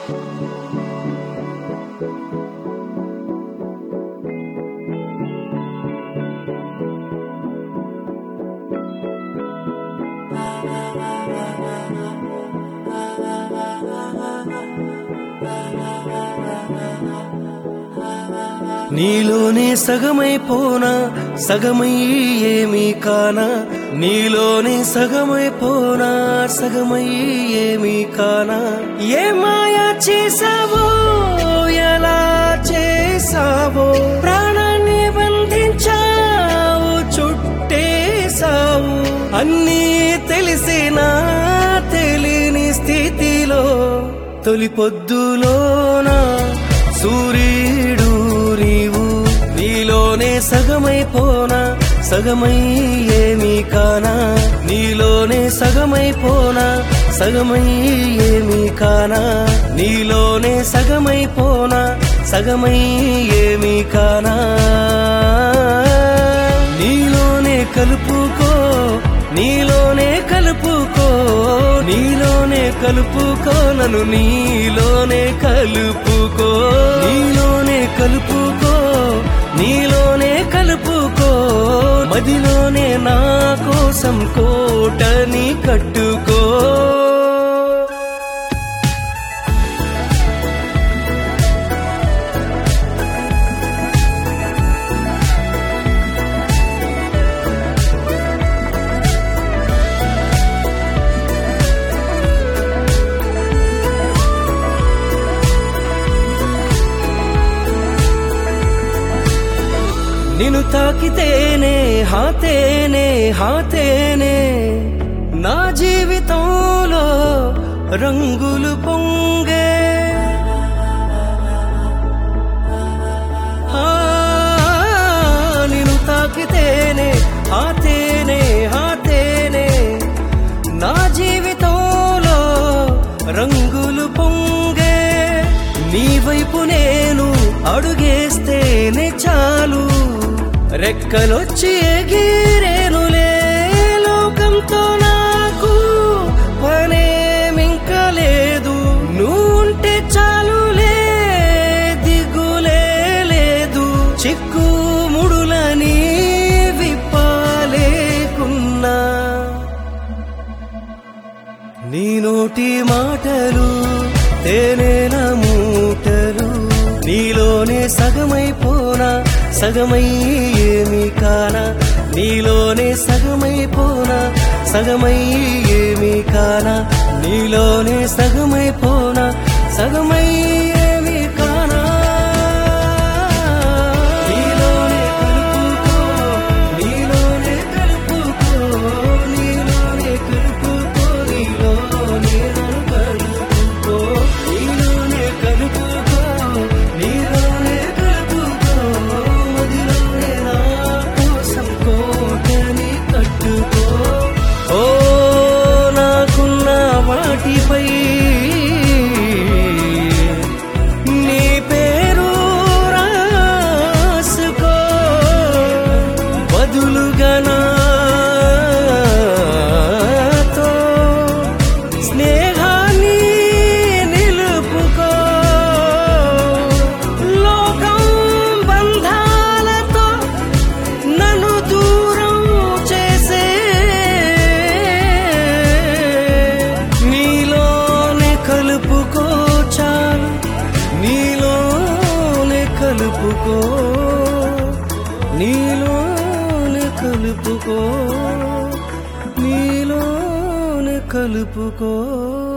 నీలోనే సగమైపోనా సగమై ఏమీ కానా నీలోనే సగమైపోనా సగమై ఏమీ కానా ఏ మాయా చేసావో ఎలా చేసావో ప్రాణాన్ని బంధించావు చుట్టేసావు అన్నీ తెలిసినా తెలియని స్థితిలో తొలి పొద్దులోనా సూర్యుడు నీవు నీలోనే సగమైపోనా సగమై ఏమీ కానా నీలోనే సగమైపోనా సగమై ఏమీ కానా నీలోనే సగమైపోనా సగమై ఏమీ కానా నీలోనే కలుపుకో నీలోనే కలుపుకో నీలోనే కలుపుకో నన్ను నీలోనే కలుపుకో నీలోనే కలుపుకో నీలోనే కలుపుకో మదిలోనే నా కోసం కోటని కట్టుకో నిన్ను తాకితేనే హాతేనే హాతేనే నా జీవితంలో రంగులు పొంగే ఆ, నిన్ను తాకితేనే హాతేనే హాతేనే నా జీవితంలో రంగులు పొంగే నీ వైపు నేను అడుగేస్తేనే చాలు రెక్కలొచ్చి ఎగిరేనులే లోకంతో నాకు పనేమింక లేదు నువ్వుంటే చాలులే దిగులే లేదు చిక్కు ముడులని విప్పాలేకున్నా నీ నోటి మాటలు తేనెల మూటలు నీలోనే సగమైపోనా సగమై ఏమీ కానా నీలోనే సగమైపోనా సగమై ఏమీ కానా నీలోనే సగమైపోనా సగమై ఏమీ కానా నీలోనే కలుపుకో నీలోనే కలుపుకో నీలోనే కలుపుకో నీలోనే నన్ను కలుపుకో నీలోనే కలుపుకో నీలోనే కలుపుకో మదిలోనే నా కోసం కోటని కట్టుకో ఓ నాకున్న వాటిపై నీ పేరు రాసుకో బదులుగా నాతో స్నేహాన్ని నిలుపుకో లోకం బంధాలతో నన్ను దూరం చేసే నీలోనే కలుపుకో చాలు నీలోనే కలుపుకో నీలోనే కలుపుకో నీలోనే కలుపుకో